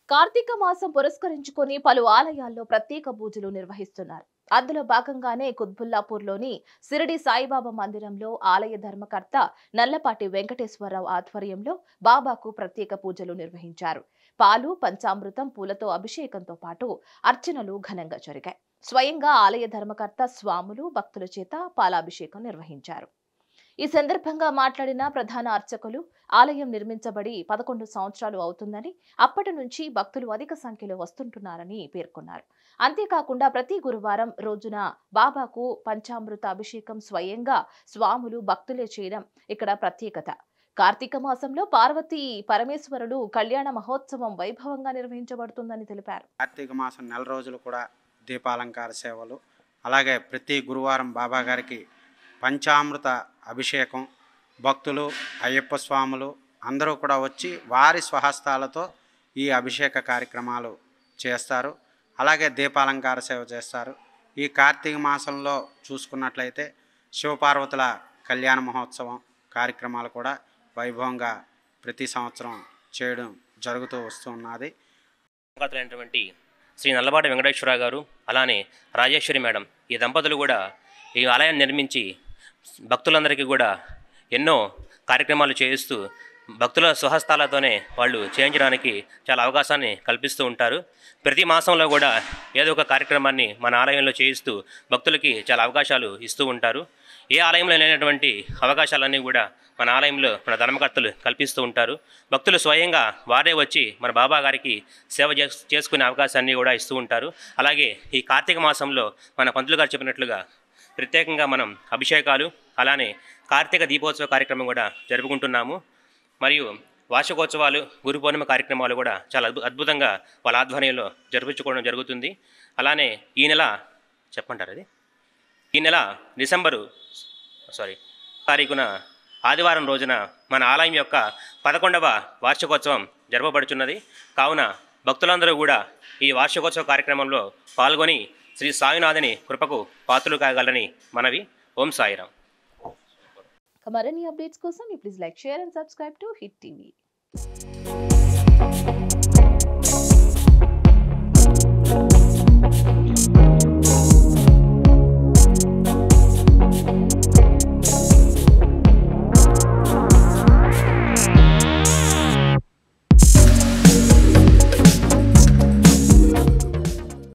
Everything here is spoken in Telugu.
కార్తీక మాసం పురస్కరించుకొని పలు ఆలయాల్లో ప్రత్యేక పూజలు నిర్వహిస్తున్నారు అందులో భాగంగానే కుత్బుల్లాపూర్లోని సిరిడి సాయిబాబా మందిరంలో ఆలయ ధర్మకర్త నల్లపాటి వెంకటేశ్వరరావు ఆధ్వర్యంలో బాబాకు ప్రత్యేక పూజలు నిర్వహించారు పాలు పంచామృతం పూలతో అభిషేకంతో పాటు అర్చనలు ఘనంగా జరిగాయి స్వయంగా ఆలయ ధర్మకర్త స్వాములు భక్తుల చేత పాలాభిషేకం నిర్వహించారు ఈ సందర్భంగా మాట్లాడిన ప్రధాన అర్చకులు ఆలయం నిర్మించబడి పదకొండు సంవత్సరాలు అవుతుందని అప్పటి నుంచి భక్తులు అధిక సంఖ్యలో వస్తుంటున్నారని పేర్కొన్నారు అంతేకాకుండా ప్రతి గురువారం రోజున బాబాకు పంచామృత అభిషేకం స్వయంగా స్వాములు భక్తులే చేయడం ఇక్కడ ప్రత్యేకత కార్తీక మాసంలో పార్వతీ పరమేశ్వరుడు కళ్యాణ మహోత్సవం వైభవంగా నిర్వహించబడుతుందని తెలిపారు కార్తీక మాసం నెల రోజులు కూడా దీపాలంకార సేవలు అలాగే ప్రతి గురువారం బాబా గారికి పంచామృత అభిషేకం భక్తులు అయ్యప్ప స్వాములు అందరూ కూడా వచ్చి వారి స్వహస్తాలతో ఈ అభిషేక కార్యక్రమాలు చేస్తారు అలాగే దీపాలంకార సేవ చేస్తారు ఈ కార్తీక మాసంలో చూసుకున్నట్లయితే శివపార్వతుల కళ్యాణ మహోత్సవం కార్యక్రమాలు కూడా వైభవంగా ప్రతి సంవత్సరం చేయడం జరుగుతూ వస్తున్నది దంపతులైనటువంటి శ్రీ నల్లబాటి వెంకటేశ్వర గారు అలానే రాజేశ్వరి మేడం ఈ దంపతులు కూడా ఈ ఆలయాన్ని నిర్మించి భక్తులందరికీ కూడా ఎన్నో కార్యక్రమాలు చేయిస్తూ భక్తుల స్వహస్తాలతోనే వాళ్ళు చేయించడానికి చాలా అవకాశాన్ని కల్పిస్తూ ఉంటారు ప్రతి మాసంలో కూడా ఏదో ఒక కార్యక్రమాన్ని మన ఆలయంలో చేయిస్తూ భక్తులకి చాలా అవకాశాలు ఇస్తూ ఉంటారు ఏ ఆలయంలో లేనటువంటి అవకాశాలన్నీ కూడా మన ఆలయంలో మన ధర్మకర్తలు కల్పిస్తూ ఉంటారు భక్తులు స్వయంగా వారే వచ్చి మన బాబా గారికి సేవ చేస్- చేసుకునే అవకాశాన్ని కూడా ఇస్తూ ఉంటారు అలాగే ఈ కార్తీక మాసంలో మన పంతులు గారు చెప్పినట్లుగా ప్రత్యేకంగా మనం అభిషేకాలు అలానే కార్తీక దీపోత్సవ కార్యక్రమం కూడా జరుపుకుంటున్నాము మరియు వార్షికోత్సవాలు గురు పౌర్ణిమ కార్యక్రమాలు కూడా చాలా అద్భు అద్భుతంగా వాళ్ళ ఆధ్వర్యంలో జరిపించుకోవడం జరుగుతుంది అలానే ఈ నెల చెప్పంటారు అది ఈ నెల డిసెంబరు సారీ తారీఖున ఆదివారం రోజున మన ఆలయం యొక్క పదకొండవ వార్షికోత్సవం జరపబడుచున్నది కావున భక్తులందరూ కూడా ఈ వార్షికోత్సవ కార్యక్రమంలో పాల్గొని శ్రీ సాయినాథుని కృపకు పాత్రలు కాగలని మనవి ఓం సాయిరాం మరిన్ని అప్డేట్స్ కోసం please like share and subscribe to hit TV